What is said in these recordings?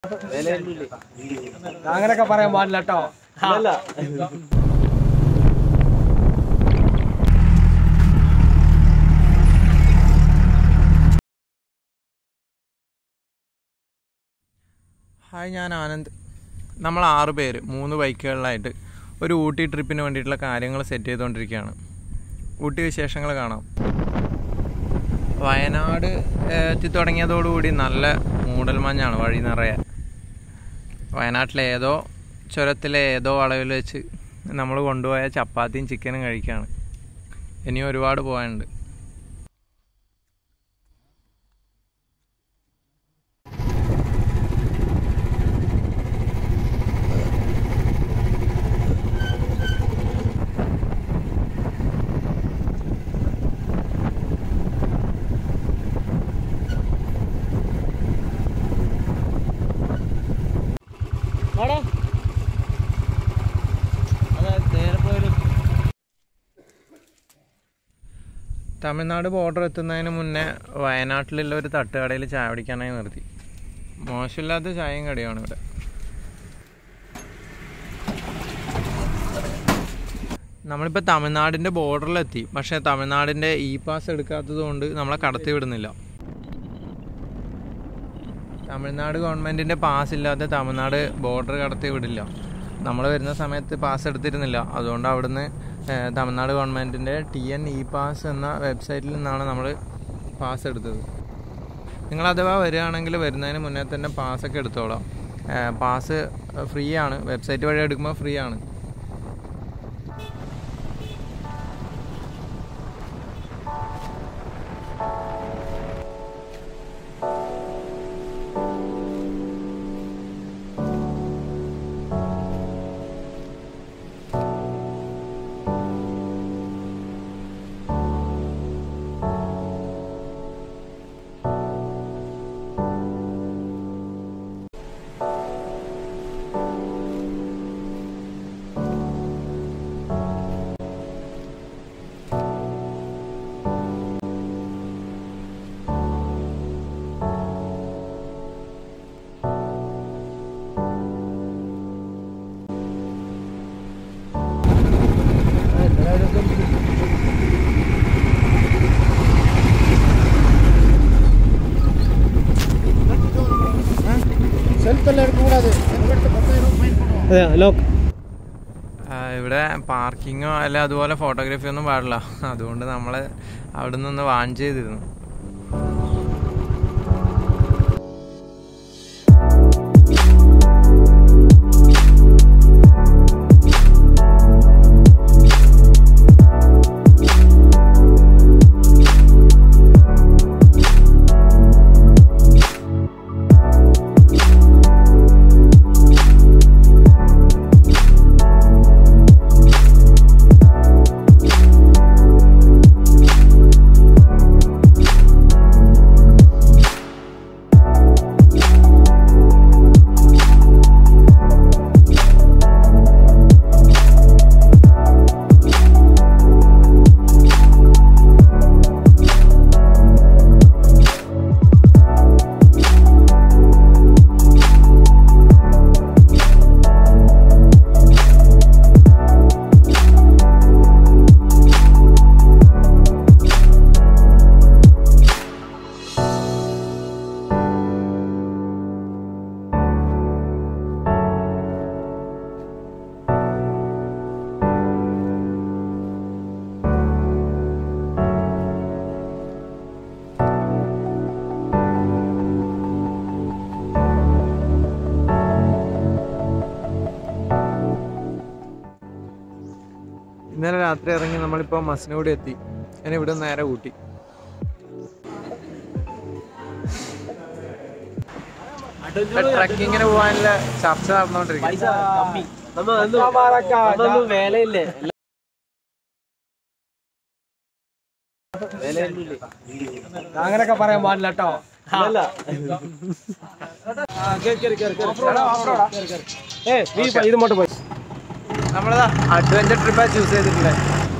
അങ്ങനെയൊക്കെ പറയാൻ പാടില്ല കേട്ടോ ഹായ് ഞാൻ ആനന്ദ് നമ്മൾ ആറ് പേര് മൂന്ന് ബൈക്കുകളിലായിട്ട് ഒരു ഊട്ടി ട്രിപ്പിന് വേണ്ടിയിട്ടുള്ള കാര്യങ്ങൾ സെറ്റ് ചെയ്തുകൊണ്ടിരിക്കുകയാണ് ഊട്ടി വിശേഷങ്ങൾ കാണാം വയനാട് ഏഹ്, എത്തി തുടങ്ങിയതോടുകൂടി നല്ല മൂടൽമഞ്ഞാണ് വഴി നിറയെ വയനാട്ടിലെ ഏതോ ചുരത്തിലെ ഏതോ വളവിൽ വെച്ച് നമ്മൾ കൊണ്ടുപോയ ചപ്പാത്തിയും ചിക്കനും കഴിക്കുകയാണ് ഇനിയും ഒരുപാട് പോകാനുണ്ട് തമിഴ്നാട് ബോർഡർ എത്തുന്നതിന് മുന്നേ വയനാട്ടിലുള്ള ഒരു തട്ടുകടയിൽ ചായ കുടിക്കാനായി നിർത്തി മോശമില്ലാത്ത ചായയും കടിയാണ് ഇവിടെ നമ്മളിപ്പോൾ തമിഴ്നാടിൻ്റെ ബോർഡറിലെത്തി പക്ഷേ തമിഴ്നാടിൻ്റെ ഇ പാസ് എടുക്കാത്തത് കൊണ്ട് നമ്മളെ കടത്തി വിടുന്നില്ല തമിഴ്നാട് ഗവൺമെൻറ്റിൻ്റെ പാസ് ഇല്ലാതെ തമിഴ്നാട് ബോർഡർ കടത്തി വിടില്ല നമ്മൾ വരുന്ന സമയത്ത് പാസ് എടുത്തിരുന്നില്ല അതുകൊണ്ട് അവിടുന്ന് ഏഹ്, തമിഴ്നാട് ഗവൺമെൻറ്റിൻ്റെ ടി എൻ ഇ പാസ് എന്ന വെബ്സൈറ്റിൽ നിന്നാണ് നമ്മൾ പാസ് എടുത്തത് നിങ്ങൾ അഥവാ വരികയാണെങ്കിൽ വരുന്നതിന് മുന്നേ തന്നെ പാസ്സൊക്കെ എടുത്തോളാം ഏഹ്, പാസ് ഫ്രീ ആണ് വെബ്സൈറ്റ് വഴി എടുക്കുമ്പോൾ ഫ്രീ ആണ് അതെ ലോക്ക് ആ, ഇവിടെ പാർക്കിങ്ങോ അല്ല അതുപോലെ ഫോട്ടോഗ്രാഫി ഒന്നും പാടില്ല അതുകൊണ്ട് നമ്മൾ അവിടെ നിന്ന് വാൺ ചെയ്തിരുന്നു ഇന്നലെ രാത്രി ഇറങ്ങി നമ്മളിപ്പോൾ മസനഗുഡി എത്തി ഞാൻ ഇവിടെ നേരെ ഊട്ടി ട്രക്കിങ്ങിന് പോകാനുള്ള ചർച്ച നടന്നുകൊണ്ടിരിക്കും വേലയില്ലേ അങ്ങനെയൊക്കെ പറയാൻ പാടില്ല കേട്ടോ ഏ നീ ഇപ്പൊ ഇത് ഇങ്ങോട്ട് പോയി നമ്മളതാ അഡ്വഞ്ചർ ട്രിപ്പാണ് ചൂസ് ചെയ്തിട്ടുള്ളത്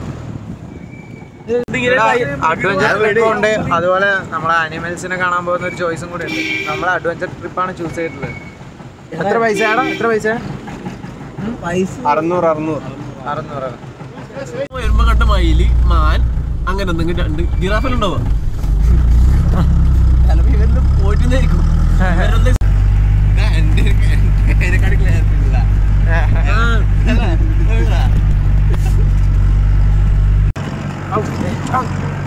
അഡ്വഞ്ചർ ട്രിപ്പ് ഉണ്ട് അതുപോലെ നമ്മളെ അനിമൽസിനെ കാണാൻ പോകുന്ന ഒരു ചോയ്സും കൂടെ ഉണ്ട് നമ്മൾ അഡ്വഞ്ചർ ട്രിപ്പാണ് ചൂസ് ചെയ്തിട്ടുള്ളത് എത്ര പൈസ എത്ര പൈസ പൈസ അറുന്നൂറ് അറുന്നൂറ് അറുന്നൂറ് വരുമ്പോ കണ്ട മയില് മാൻ അങ്ങനെ എന്തെങ്കിലും രണ്ട് ജിറാഫിലുണ്ടാവുക ചിലപ്പോ ഇവരിന്ന് പോയിട്ടുണ്ടായിരിക്കും ഇവരെന്ത് ആ, അല്ല, ഇതാ. ഔ, ഏ, ഔ.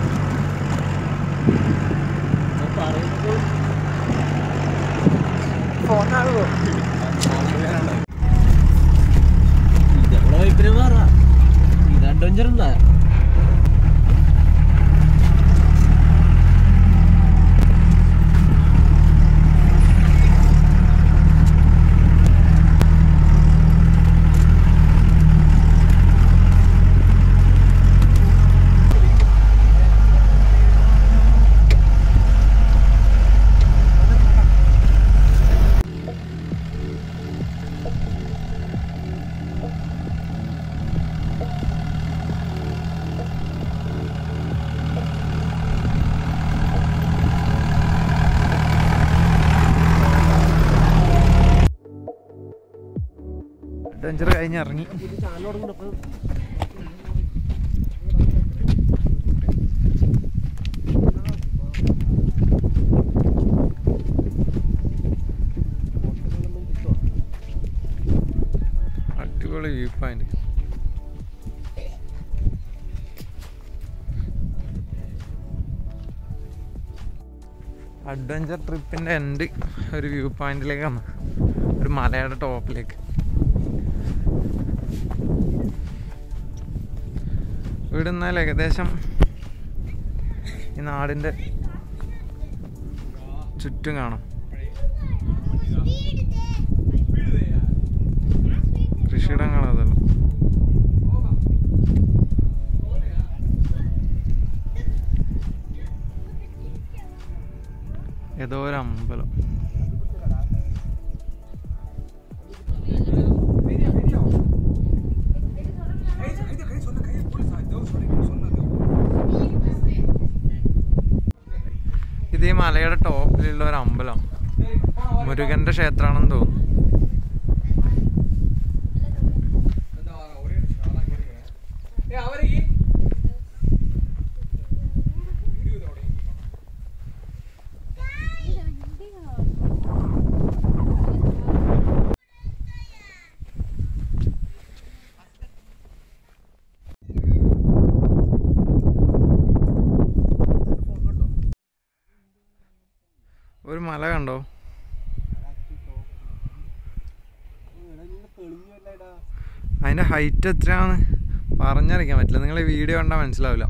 ഞാൻ പറയുന്നത് ഫോണാകുമോ ഇതെവിടെ വൈപ്പിനെ മാറാ ഇത് അഡ്വഞ്ചർ ഉണ്ടാ അഡ്വഞ്ചർ കഴിഞ്ഞ് ഇറങ്ങി അടിപൊളി വ്യൂ പോയിന്റ് അഡ്വഞ്ചർ ട്രിപ്പിൻ്റെ എൻഡ് ഒരു വ്യൂ പോയിന്റിലേക്ക് വന്നു ഒരു മലയുടെ ടോപ്പിലേക്ക് ഇവിടെ നിന്നാൽ ഏകദേശം ഈ നാടിൻ്റെ ചുറ്റും കാണാം കൃഷിയിടങ്ങളാണ് അതെല്ലാം ഏതോ ഒരു അമ്പലം ഇത് ഈ മലയുടെ ടോപ്പിലുള്ള ഒരു അമ്പലം മുരുകന്റെ ക്ഷേത്രമാണെന്ന് തോന്നുന്നു ഒരു മല കണ്ടോ അതിന്റെ ഹൈറ്റ് എത്രയാന്ന് പറഞ്ഞറിയിക്കാൻ പറ്റില്ല നിങ്ങൾ ഈ വീഡിയോ കണ്ടാൽ മനസ്സിലാവില്ല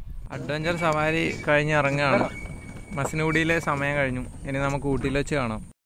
അഡ്വഞ്ചർ സവാരി കഴിഞ്ഞ് ഇറങ്ങുകയാണ് മസിനൂടിയിലെ സമയം കഴിഞ്ഞു ഇനി നമുക്ക് ഊട്ടിയിൽ വെച്ച് കാണാം